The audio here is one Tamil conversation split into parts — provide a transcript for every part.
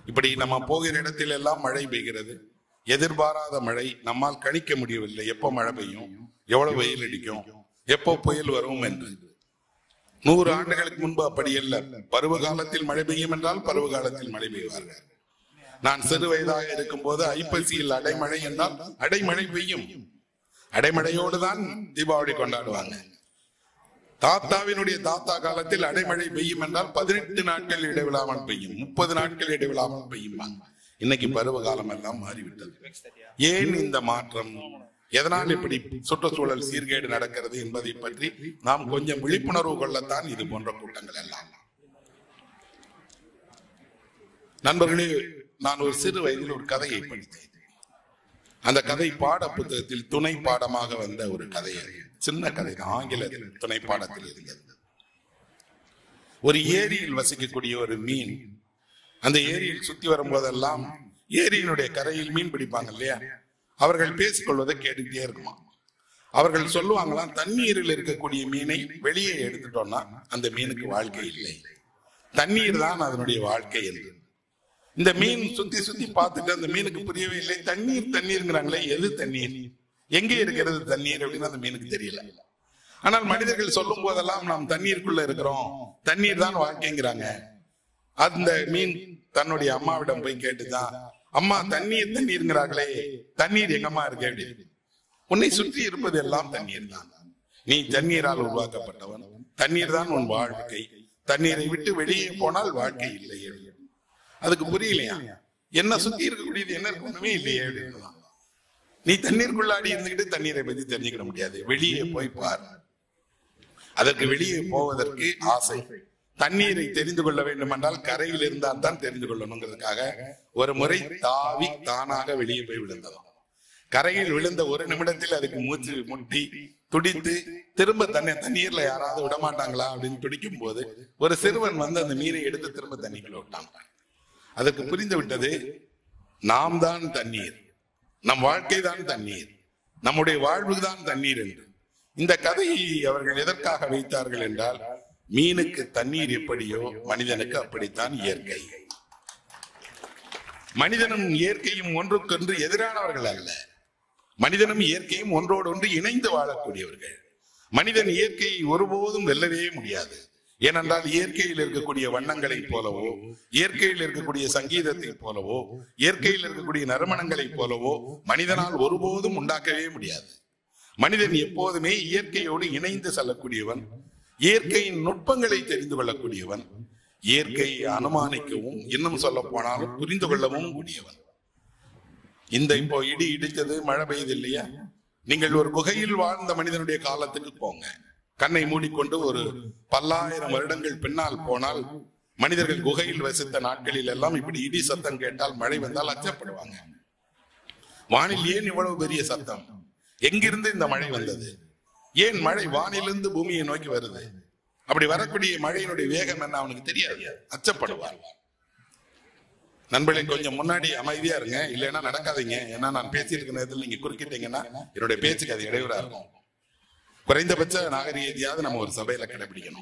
இப்படி நம்ம போகிற இடத்தில் எல்லாம் மழை பெய்கிறது எதிர்பாராத மழை நம்மால் கணிக்க முடியவில்லை எப்போ மழை பெய்யும் எவ்வளவு வெயில் அடிக்கும் எப்போ புயல் வரும் என்று நூறு ஆண்டுகளுக்கு முன்பு அப்படி அல்ல பருவ காலத்தில் மழை பெய்யும் என்றால் பருவ காலத்தில் மழை பெய்வார்கள் நான் சிறு வயதாக இருக்கும் போது ஐப்பசியில் அடைமழை என்றால் அடைமழை பெய்யும் அடைமழையோடு தான் தீபாவளி கொண்டாடுவாங்க தாத்தாவினுடைய தாத்தா காலத்தில் அடைமழை பெய்யும் என்றால் பதினெட்டு நாட்கள் இடைவிடாமல் பெய்யும் முப்பது நாட்கள் இடைவிடாமல் பெய்யும் இன்னைக்கு பருவ காலம் எல்லாம் மாறிவிட்டது ஏன் இந்த மாற்றம் எதனால் இப்படி சுற்றுச்சூழல் சீர்கேடு நடக்கிறது என்பதை பற்றி நாம் கொஞ்சம் விழிப்புணர்வு கொள்ளத்தான் இது போன்ற கூட்டங்கள் எல்லாம் நண்பர்களே நான் ஒரு சிறு வயதில் ஒரு கதையை படித்தேன் அந்த கதை பாட புத்தகத்தில் துணை பாடமாக வந்த ஒரு கதை அது. சின்ன கதை தான், ஆங்கில துணை பாடத்தில் இருந்தது ஒரு ஏரியில் வசிக்கக்கூடிய ஒரு மீன் அந்த ஏரியில் சுத்தி வரும்போதெல்லாம் ஏரியினுடைய கரையில் மீன் பிடிப்பாங்க இல்லையா அவர்கள் பேசிக்கொள்வதை கேட்டுக்கிட்டே இருக்குமா அவர்கள் சொல்லுவாங்களாம் தண்ணீரில் இருக்கக்கூடிய மீனை வெளியே எடுத்துட்டோம்னா அந்த மீனுக்கு வாழ்க்கை இல்லை தண்ணீர் தான் அதனுடைய வாழ்க்கை என்று இந்த மீன் சுத்தி சுத்தி பார்த்துட்டு அந்த மீனுக்கு புரியவே இல்லை தண்ணீர் தண்ணீர்ங்கிறாங்களே எது தண்ணீர் எங்கே இருக்கிறது தண்ணீர் அப்படின்னு அந்த மீனுக்கு தெரியல ஆனால் மனிதர்கள் சொல்லும் போதெல்லாம் நாம் தண்ணீருக்குள்ள இருக்கிறோம் தண்ணீர் தான் வாழ்க்கைங்கிறாங்க அந்த மீன் தன்னுடைய அம்மாவிடம் போய் கேட்டுதான் அம்மா தண்ணீர் தண்ணீர்ங்கிறார்களே தண்ணீர் எங்கம்மா இருக்கு அப்படின்னு உன்னை சுற்றி இருப்பது எல்லாம் தண்ணீர் தான் நீ தண்ணீரால் உருவாக்கப்பட்டவன் தண்ணீர் தான் உன் வாழ்க்கை தண்ணீரை விட்டு வெளியே போனால் வாழ்க்கை இல்லை அதுக்கு புரியலையா என்ன சுத்தி இருக்கக்கூடியது என்ன இருக்கு? ஒண்ணுமே இல்லையே அப்படின்னு நீ தண்ணீருக்குள்ளாடி இருந்துகிட்டு தண்ணீரை பத்தி தெரிஞ்சுக்கிட முடியாது வெளியே போய் பார் அதற்கு வெளியே போவதற்கு ஆசை தண்ணீரை தெரிந்து கொள்ள வேண்டும் என்றால் கரையில் இருந்தால் தான் தெரிந்து கொள்ளணுங்கிறதுக்காக ஒரு முறை தாவி தானாக வெளியே போய் விழுந்ததாம் கரையில் விழுந்த ஒரு நிமிடத்தில் அதுக்கு மூச்சு முட்டி துடித்து திரும்ப தன்னை தண்ணீர்ல யாராவது விட மாட்டாங்களா அப்படின்னு துடிக்கும் போது ஒரு சிறுவன் வந்து அந்த மீனை எடுத்து திரும்ப தண்ணிக்குள்ள விட்டான் அதற்கு புரிந்து விட்டது நாம் தான் தண்ணீர் நம் வாழ்க்கை தான் தண்ணீர் நம்முடைய வாழ்வு தான் தண்ணீர் என்று இந்த கதையை அவர்கள் எதற்காக வைத்தார்கள் என்றால் மீனுக்கு தண்ணீர் எப்படியோ மனிதனுக்கு அப்படித்தான் இயற்கை மனிதனும் இயற்கையும் ஒன்றுக்கொன்று எதிரானவர்கள் அல்ல மனிதனும் இயற்கையும் ஒன்றோடு ஒன்று இணைந்து வாழக்கூடியவர்கள் மனிதன் இயற்கையை ஒருபோதும் வெல்லவே முடியாது ஏனென்றால் இயற்கையில் இருக்கக்கூடிய வண்ணங்களைப் போலவோ இயற்கையில் இருக்கக்கூடிய சங்கீதத்தைப் போலவோ இயற்கையில் இருக்கக்கூடிய நறுமணங்களைப் போலவோ மனிதனால் ஒருபோதும் உண்டாக்கவே முடியாது மனிதன் எப்போதுமே இயற்கையோடு இணைந்து செல்லக்கூடியவன் இயற்கையின் நுட்பங்களை தெரிந்து கொள்ளக்கூடியவன் இயற்கையை அனுமானிக்கவும் இன்னும் சொல்ல போனாலும் புரிந்து கொள்ளவும் கூடியவன் இந்த இப்போ இடி இடித்தது மழை பெய்யுது இல்லையா நீங்கள் ஒரு குகையில் வாழ்ந்த மனிதனுடைய காலத்துக்கு போங்க கண்ணை மூடிக்கொண்டு ஒரு பல்லாயிரம் வருடங்கள் பின்னால் போனால் மனிதர்கள் குகையில் வசித்த நாட்களில் எல்லாம் இப்படி இடி சத்தம் கேட்டால் மழை வந்தால் அச்சப்படுவாங்க வானில் ஏன் இவ்வளவு பெரிய சத்தம் எங்கிருந்து இந்த மழை வந்தது ஏன் மழை வானிலிருந்து பூமியை நோக்கி வருது அப்படி வரக்கூடிய மழையினுடைய வேகம் என்ன அவனுக்கு தெரியாது அச்சப்படுவார் நண்பர்களே கொஞ்சம் முன்னாடி அமைதியா இருங்க இல்லைன்னா நடக்காதீங்க ஏன்னா நான் பேசிட்டு இருக்கிற நேரத்தில் நீங்க குறுக்கிட்டீங்கன்னா என்னுடைய பேச்சுக்கு அது இடையூறா இருக்கும் குறைந்தபட்ச நாகரீகத்தையாவது நம்ம ஒரு சபையில கடைபிடிக்கணும்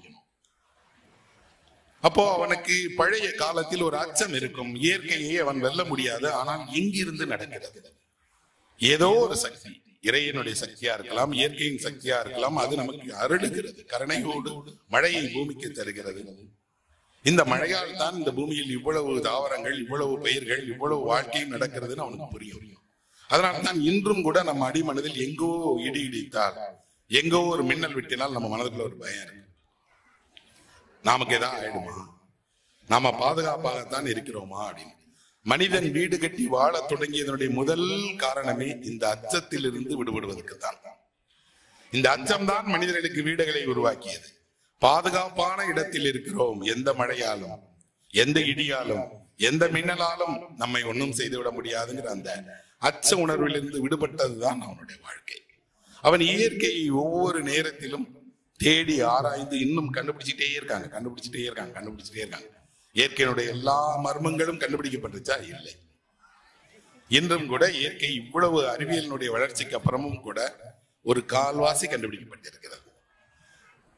அப்போ அவனுக்கு பழைய காலத்தில் ஒரு அச்சம் இருக்கும் இயற்கையை அவன் வெல்ல முடியாது ஆனால் இங்கிருந்து நடக்கிறது ஏதோ ஒரு சக்தி இறைவனுடைய சக்தியா இருக்கலாம் இயற்கையின் சக்தியா இருக்கலாம் அது நமக்கு அருளுகிறது கருணையோடு மழையை பூமிக்கு தருகிறது இந்த மழையால் தான் இந்த பூமியில் இவ்வளவு தாவரங்கள் இவ்வளவு பயிர்கள் இவ்வளவு வாழ்க்கையும் நடக்கிறதுன்னு அவனுக்கு புரியும் அதனால தான் இன்றும் கூட நம்ம அடிமனதில் எங்கோ இடி இடித்தால் எங்கோ ஒரு மின்னல் விட்டினால் நம்ம மனதுக்குள்ள ஒரு பயம் இருக்கு நமக்கு ஏதாவது ஆயிடுமா நாம பாதுகாப்பாகத்தான் இருக்கிறோமா அப்படின்னு மனிதன் வீடு கட்டி வாழ தொடங்கியதனுடைய முதல் காரணமே இந்த அச்சத்தில் இருந்து விடுபடுவதற்கு தான் இந்த அச்சம் தான் மனிதர்களுக்கு வீடுகளை உருவாக்கியது பாதுகாப்பான இடத்தில் இருக்கிறோம் எந்த மழையாலும் எந்த இடியாலும் எந்த மின்னலாலும் நம்மை ஒன்றும் செய்துவிட முடியாதுங்கிற அந்த அச்ச உணர்விலிருந்து விடுபட்டதுதான் அவனுடைய வாழ்க்கை அவன் இயற்கையை ஒவ்வொரு நேரத்திலும் தேடி ஆராய்ந்து இன்னும் கண்டுபிடிச்சிட்டே இருக்காங்க கண்டுபிடிச்சிட்டே இருக்காங்க கண்டுபிடிச்சிட்டே இருக்காங்க இயற்கையினுடைய எல்லா மர்மங்களும் கண்டுபிடிக்கப்பட்டுச்சா இல்லை இன்றும் கூட இயற்கை இவ்வளவு அறிவியலினுடைய வளர்ச்சிக்கு அப்புறமும் கூட ஒரு கால்வாசி கண்டுபிடிக்கப்பட்டிருக்கிறது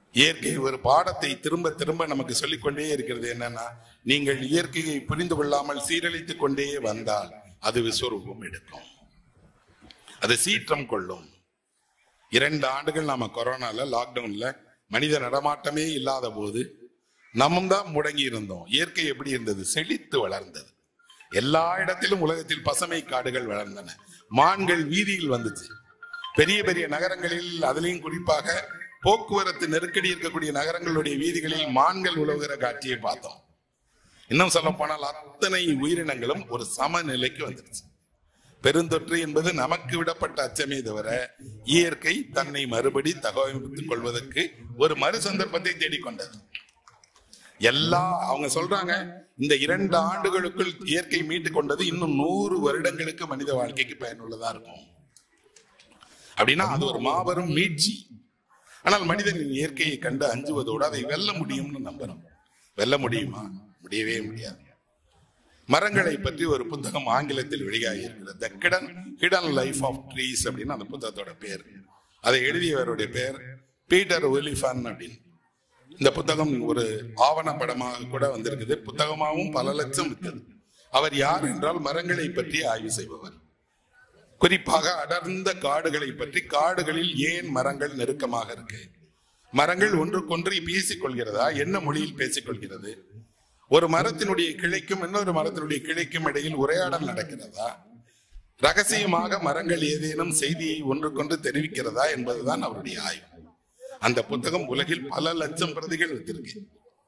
இயற்கை ஒரு பாடத்தை திரும்ப திரும்ப நமக்கு சொல்லிக்கொண்டே இருக்கிறது என்னன்னா நீங்கள் இயற்கையை புரிந்து கொள்ளாமல் சீரழித்துக் கொண்டே வந்தால் அது விஸ்வரூபம் எடுக்கும் அது சீற்றம் கொள்ளும் இரண்டு ஆண்டுகள் நாம கொரோனால லாக்டவுன்ல மனித நடமாட்டமே இல்லாத போது நம்ம தான் முடங்கி இருந்தோம் இயற்கை எப்படி இருந்தது செழித்து வளர்ந்தது எல்லா இடத்திலும் உலகத்தில் பசுமை காடுகள் வளர்ந்தன மான்கள் வீதியில் வந்துச்சு பெரிய பெரிய நகரங்களில் அதிலையும் குறிப்பாக போக்குவரத்து நெருக்கடி இருக்கக்கூடிய நகரங்களுடைய வீதிகளில் மான்கள் உழவுகிற காட்சியை பார்த்தோம் இன்னும் சொல்ல போனால் அத்தனை உயிரினங்களும் ஒரு சமநிலைக்கு வந்துருச்சு பெருந்தொற்று என்பது நமக்கு விடப்பட்ட அச்சமே தவிர இயற்கை தன்னை மறுபடி தகவமைத்துக் கொள்வதற்கு ஒரு மறு சந்தர்ப்பத்தை தேடிக்கொண்டது எல்லா அவங்க சொல்றாங்க இந்த இரண்டு ஆண்டுகளுக்குள் இயற்கை மீட்டு கொண்டது இன்னும் நூறு வருடங்களுக்கு மனித வாழ்க்கைக்கு பயனுள்ளதா இருக்கும் அப்படின்னா அது ஒரு மாபெரும் மீட்சி ஆனால் மனிதனின் இயற்கையை கண்டு அஞ்சுவதோடு அதை வெல்ல முடியும்னு நம்புறோம் வெல்ல முடியுமா முடியவே முடியாது மரங்களை பற்றி ஒரு புத்தகம் ஆங்கிலத்தில் வெளியாகி இருக்கிறது the hidden hidden life of trees அப்படின்னு அந்த புத்தகத்தோட பேர் அதை எழுதியவருடைய பேர் பீட்டர் ஒலிஃபன் அப்படின்னு இந்த புத்தகம் ஒரு ஆவணப்படமாக கூட வந்திருக்குது புத்தகமாகவும் பல லட்சம் வித்தது அவர் யார் என்றால் மரங்களை பற்றி ஆய்வு செய்பவர் குறிப்பாக அடர்ந்த காடுகளை பற்றி காடுகளில் ஏன் மரங்கள் நெருக்கமாக இருக்கு மரங்கள் ஒன்றுக்கொன்று பேசிக் கொள்கிறதா என்ன மொழியில் பேசிக் கொள்கிறது ஒரு மரத்தினுடைய கிளைக்கும் இன்னொரு மரத்தினுடைய கிளைக்கும் இடையில் உரையாடல் நடக்கிறதா ரகசியமாக மரங்கள் ஏதேனும் செய்தியை ஒன்றுக்கொன்று தெரிவிக்கிறதா என்பதுதான் அவருடைய ஆய்வு அந்த புத்தகம் உலகில் பல லட்சம் பிரதிகள் வைத்திருக்கு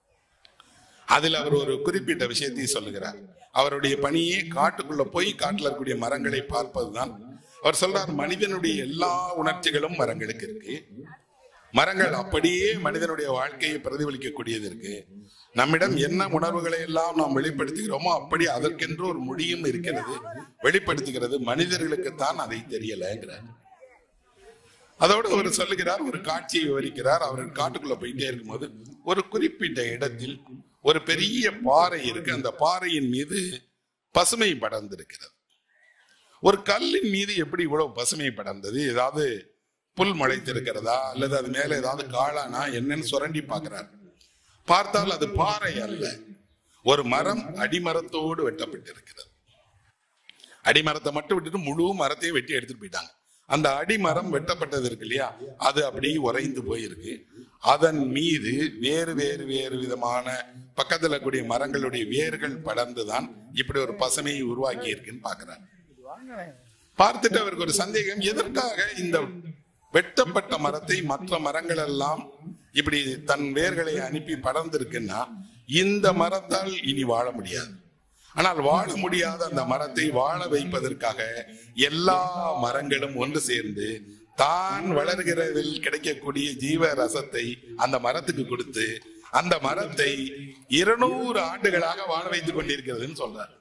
அதில் அவர் ஒரு குறிப்பிட்ட விஷயத்தை சொல்லுகிறார் அவருடைய பணியே காட்டுக்குள்ள போய் காட்டுல இருக்கக்கூடிய மரங்களை பார்ப்பதுதான் அவர் சொல்றார் மனிதனுடைய எல்லா உணர்ச்சிகளும் மரங்களுக்கு இருக்கு மரங்கள் அப்படியே மனிதனுடைய வாழ்க்கையை பிரதிபலிக்கக்கூடியது இருக்கு நம்மிடம் என்ன உணர்வுகளை எல்லாம் நாம் வெளிப்படுத்துகிறோமோ அப்படி அதற்கென்று ஒரு மொழியும் இருக்கிறது வெளிப்படுத்துகிறது மனிதர்களுக்குத்தான் அதை தெரியலங்கிறார் அதோடு அவர் சொல்லுகிறார் ஒரு காட்சியை விவரிக்கிறார் அவர் காட்டுக்குள்ள போயிட்டே இருக்கும்போது ஒரு குறிப்பிட்ட இடத்தில் ஒரு பெரிய பாறை இருக்கு அந்த பாறையின் மீது பசுமை படர்ந்திருக்கிறது ஒரு கல்லின் மீது எப்படி இவ்வளவு பசுமை படர்ந்தது ஏதாவது புல் முளைத்திருக்கிறதா அல்லது அது மேல ஏதாவது காளானா என்னன்னு சுரண்டி பார்க்கிறார் பார்த்தால் அது பாறை அல்ல ஒரு மரம் அடிமரத்தோடு வெட்டப்பட்டிருக்கிறது அடிமரத்தை மட்டும் விட்டுட்டு முழு மரத்தையும் வெட்டி எடுத்துட்டு போயிட்டாங்க அந்த அடிமரம் வெட்டப்பட்டது இருக்கு இல்லையா அது அப்படியே உறைந்து போயிருக்கு அதன் மீது வேறு வேறு வேறு விதமான பக்கத்துல கூடிய மரங்களுடைய வேர்கள் படர்ந்துதான் இப்படி ஒரு பசுமையை உருவாக்கி இருக்குன்னு பாக்குறாரு பார்த்துட்டு அவருக்கு ஒரு சந்தேகம் எதற்காக இந்த வெட்டப்பட்ட மரத்தை மற்ற மரங்கள் எல்லாம் இப்படி தன் வேர்களை அனுப்பி படர்ந்திருக்குன்னா இந்த மரத்தால் இனி வாழ முடியாது ஆனால் வாழ முடியாத அந்த மரத்தை வாழ வைப்பதற்காக எல்லா மரங்களும் ஒன்று சேர்ந்து தான் வளர்கிறதில் கிடைக்கக்கூடிய ஜீவ ரசத்தை அந்த மரத்துக்கு கொடுத்து அந்த மரத்தை இருநூறு ஆண்டுகளாக வாழ வைத்துக் கொண்டிருக்கிறதுன்னு சொல்றார்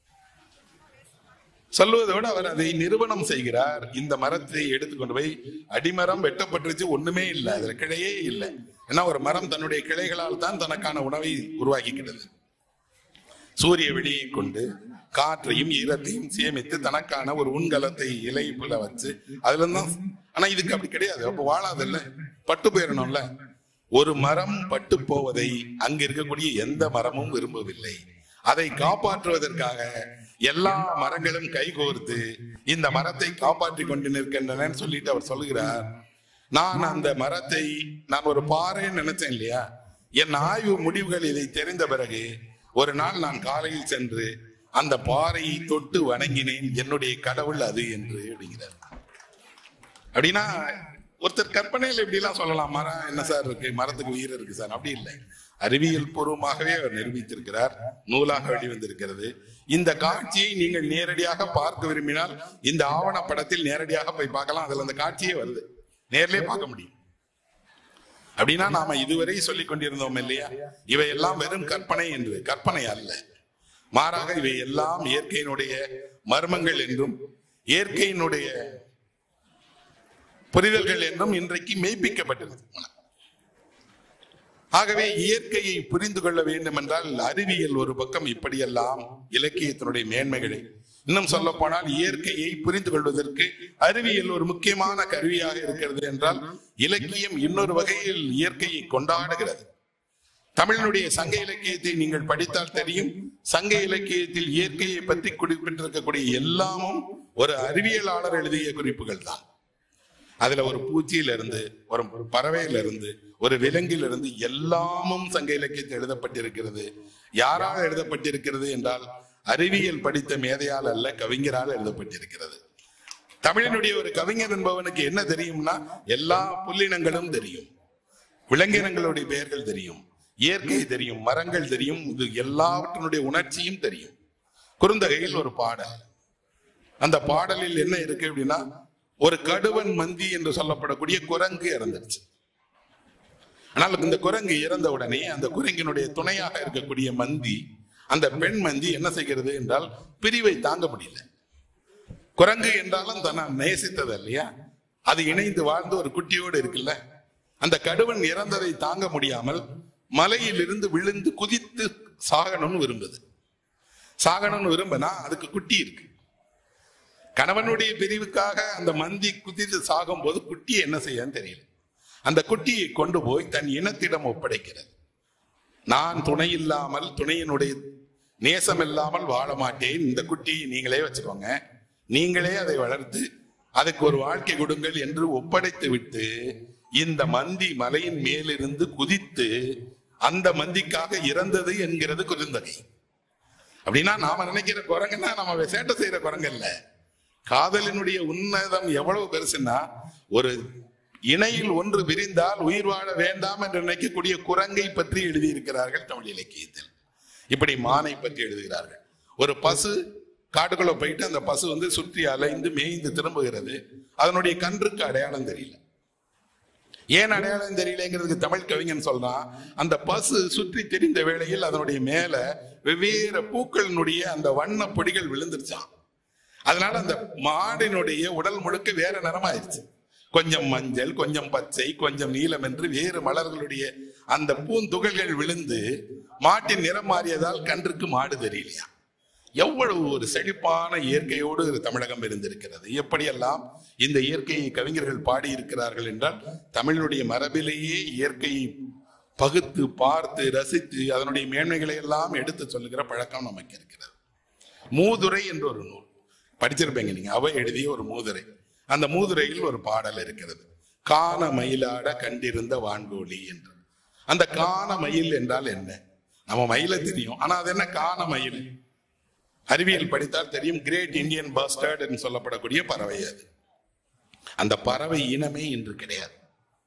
சொல்லுவதோடு அவர் அதை நிறுவனம் செய்கிறார் இந்த மரத்தை எடுத்துக்கொண்டு போய் அடிமரம் வெட்டப்பட்டுருச்சு ஒண்ணுமே இல்லை அதுல கிளையே இல்லை ஏன்னா ஒரு மரம் தன்னுடைய கிளைகளால் தான் தனக்கான உணவை உருவாக்கிக்கிறது சூரிய வெளியை கொண்டு காற்றையும் ஈரத்தையும் சேமித்து தனக்கான ஒரு உண்கலத்தை இலை புல வச்சு அதுல இருந்தான் ஆனா இதுக்கு அப்படி கிடையாது அப்ப வாழாதுல்ல பட்டு போயிடணும்ல ஒரு மரம் பட்டு போவதை அங்க இருக்கக்கூடிய எந்த மரமும் விரும்பவில்லை அதை காப்பாற்றுவதற்காக எல்லா மரங்களும் கைகோர்த்து இந்த மரத்தை காப்பாற்றி கொண்டு நிற்கின்றன சொல்லிட்டு அவர் சொல்லுகிறார் நான் அந்த மரத்தை நான் ஒரு பாறைன்னு நினைச்சேன் இல்லையா என் ஆய்வு முடிவுகள் இதை தெரிந்த பிறகு ஒரு நாள் நான் காலையில் சென்று அந்த பாறையை தொட்டு வணங்கினேன் என்னுடைய கடவுள் அது என்று அப்படிங்கிறார் அப்படின்னா ஒருத்தர் கற்பனையில் இப்படி எல்லாம் சொல்லலாம் மரம் என்ன சார் இருக்கு மரத்துக்கு உயிர் இருக்கு சார் அப்படி இல்லை அறிவியல் பூர்வமாகவே அவர் நிரூபித்திருக்கிறார் நூலாக வெளிவந்திருக்கிறது இந்த காட்சியை நீங்கள் நேரடியாக பார்க்க விரும்பினால் இந்த ஆவணப்படத்தில் நேரடியாக போய் பார்க்கலாம் அதுல அந்த காட்சியே வருது நேர்லயே பார்க்க முடியும் அப்படின்னா நாம இதுவரை சொல்லிக் கொண்டிருந்தோம் இல்லையா இவையெல்லாம் வெறும் கற்பனை என்று கற்பனை அல்ல மாறாக இவை எல்லாம் இயற்கையினுடைய மர்மங்கள் என்றும் இயற்கையினுடைய புரிதல்கள் என்றும் இன்றைக்கு மெய்ப்பிக்கப்பட்டது ஆகவே இயற்கையை புரிந்து கொள்ள வேண்டும் என்றால் அறிவியல் ஒரு பக்கம் இப்படியெல்லாம் இலக்கியத்தினுடைய மேன்மைகளை இன்னும் சொல்ல போனால் இயற்கையை புரிந்து கொள்வதற்கு அறிவியல் ஒரு முக்கியமான கருவியாக இருக்கிறது என்றால் இலக்கியம் இன்னொரு வகையில் இயற்கையை கொண்டாடுகிறது தமிழினுடைய சங்க இலக்கியத்தை நீங்கள் படித்தால் தெரியும் சங்க இலக்கியத்தில் இயற்கையை பற்றி குறிப்பிட்டிருக்கக்கூடிய எல்லாமும் ஒரு அறிவியலாளர் எழுதிய குறிப்புகள் தான் அதுல ஒரு பூச்சியில இருந்து ஒரு பறவையில இருந்து ஒரு விலங்கில் இருந்து எல்லாமும் சங்க இலக்கியத்தில் எழுதப்பட்டிருக்கிறது யாரால் எழுதப்பட்டிருக்கிறது என்றால் அறிவியல் படித்த மேதையால் அல்ல கவிஞரால் எழுதப்பட்டிருக்கிறது தமிழினுடைய ஒரு கவிஞர் என்பவனுக்கு என்ன தெரியும்னா எல்லா புல்லினங்களும் தெரியும் விலங்கினங்களுடைய பெயர்கள் தெரியும் இயற்கை தெரியும் மரங்கள் தெரியும் இது எல்லாவற்றினுடைய உணர்ச்சியும் தெரியும் குறுந்தகையில் ஒரு பாடல் அந்த பாடலில் என்ன இருக்கு அப்படின்னா ஒரு கடுவன் மந்தி என்று சொல்லப்படக்கூடிய குரங்கு இறந்துருச்சு ஆனால் இந்த குரங்கு இறந்த உடனே அந்த குரங்கினுடைய துணையாக இருக்கக்கூடிய மந்தி அந்த பெண் மந்தி என்ன செய்கிறது என்றால் பிரிவை தாங்க முடியல குரங்கு என்றாலும் தன்னை நேசித்தது இல்லையா அது இணைந்து வாழ்ந்து ஒரு குட்டியோடு இருக்குல்ல அந்த கடுவன் இறந்ததை தாங்க முடியாமல் மலையிலிருந்து விழுந்து குதித்து சாகணும்னு விரும்புது சாகணும்னு விரும்பினா அதுக்கு குட்டி இருக்கு கணவனுடைய பிரிவுக்காக அந்த மந்தி குதித்து சாகும் போது குட்டியை என்ன செய்யன்னு தெரியல அந்த குட்டியை கொண்டு போய் தன் இனத்திடம் ஒப்படைக்கிறது நான் துணை இல்லாமல் துணையினுடைய நேசம் இல்லாமல் வாழ மாட்டேன் இந்த குட்டியை நீங்களே வச்சுக்கோங்க நீங்களே அதை வளர்த்து அதுக்கு ஒரு வாழ்க்கை கொடுங்கள் என்று ஒப்படைத்து விட்டு இந்த மந்தி மலையின் மேலிருந்து குதித்து அந்த மந்திக்காக இறந்தது என்கிறது குறுந்தகை அப்படின்னா நாம நினைக்கிற குரங்குன்னா நம்ம சேட்டை செய்யற குரங்கு இல்ல காதலினுடைய உன்னதம் எவ்வளவு பெருசுன்னா ஒரு இணையில் ஒன்று விரிந்தால் உயிர் வாழ வேண்டாம் என்று நினைக்கக்கூடிய குரங்கை பற்றி எழுதியிருக்கிறார்கள் தமிழ் இலக்கியத்தில் இப்படி மானை பற்றி எழுதுகிறார்கள் ஒரு பசு காட்டுக்குள்ள போயிட்டு அந்த பசு வந்து சுற்றி அலைந்து மேய்ந்து திரும்புகிறது அதனுடைய கன்றுக்கு அடையாளம் தெரியல ஏன் அடையாளம் தெரியலங்கிறதுக்கு தமிழ் கவிஞன் சொல்றான் அந்த பசு சுற்றி தெரிந்த வேளையில் அதனுடைய மேல வெவ்வேறு பூக்களினுடைய அந்த வண்ண பொடிகள் விழுந்துருச்சான் அதனால அந்த மாடினுடைய உடல் முழுக்க வேற நிறமாயிருச்சு கொஞ்சம் மஞ்சள் கொஞ்சம் பச்சை கொஞ்சம் நீலம் என்று வேறு மலர்களுடைய அந்த பூந்துகள்கள் விழுந்து மாட்டின் நிறம் மாறியதால் கன்றுக்கு மாடு தெரியலையா எவ்வளவு ஒரு செழிப்பான இயற்கையோடு தமிழகம் இருந்திருக்கிறது எப்படியெல்லாம் இந்த இயற்கையை கவிஞர்கள் பாடியிருக்கிறார்கள் என்றால் தமிழுடைய மரபிலேயே இயற்கையை பகுத்து பார்த்து ரசித்து அதனுடைய மேன்மைகளை எல்லாம் எடுத்து சொல்லுகிற பழக்கம் நமக்கு இருக்கிறது மூதுரை என்ற ஒரு நூல் படிச்சிருப்பீங்க நீங்க அவ எழுதிய ஒரு மூதுரை அந்த மூதுரையில் ஒரு பாடல் இருக்கிறது கான மயிலாட கண்டிருந்த வான்கோழி என்று அந்த கான மயில் என்றால் என்ன நம்ம மயில தெரியும் ஆனா அது என்ன கான மயில் அறிவியல் படித்தால் தெரியும் கிரேட் இந்தியன் பஸ்டர்ட் என்று சொல்லப்படக்கூடிய பறவை அது அந்த பறவை இனமே இன்று கிடையாது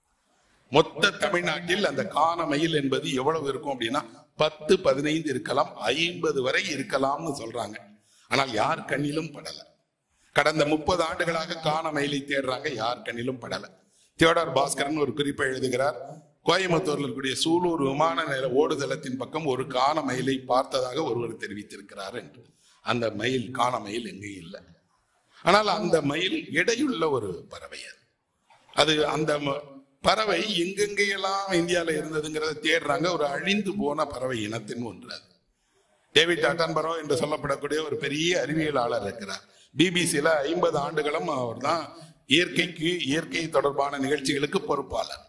மொத்த தமிழ்நாட்டில் அந்த கான மயில் என்பது எவ்வளவு இருக்கும் அப்படின்னா பத்து பதினைந்து இருக்கலாம் ஐம்பது வரை இருக்கலாம்னு சொல்றாங்க ஆனால் யார் கண்ணிலும் படல கடந்த முப்பது ஆண்டுகளாக கான மயிலை தேடுறாங்க யார் கண்ணிலும் படல தியோடார் பாஸ்கரன் ஒரு குறிப்பை எழுதுகிறார் கோயம்புத்தூர்ல இருக்கக்கூடிய சூலூர் விமான நில ஓடுதளத்தின் பக்கம் ஒரு கான மயிலை பார்த்ததாக ஒருவர் தெரிவித்திருக்கிறார் என்று அந்த மயில் கான மயில் எங்கேயும் இல்லை ஆனால் அந்த மயில் எடையுள்ள ஒரு பறவை அது அது அந்த ம- பறவை எங்கெங்கெல்லாம் இந்தியால இருந்ததுங்கிறத தேடுறாங்க ஒரு அழிந்து போன பறவை இனத்தின் ஒன்று அது டேவிட் அட்டன்பரோ என்று சொல்லப்படக்கூடிய ஒரு பெரிய அறிவியலாளர் இருக்கிறார் பிபிசியில ஐம்பது ஆண்டுகளும் அவர் தான் இயற்கைக்கு இயற்கை தொடர்பான நிகழ்ச்சிகளுக்கு பொறுப்பாளர்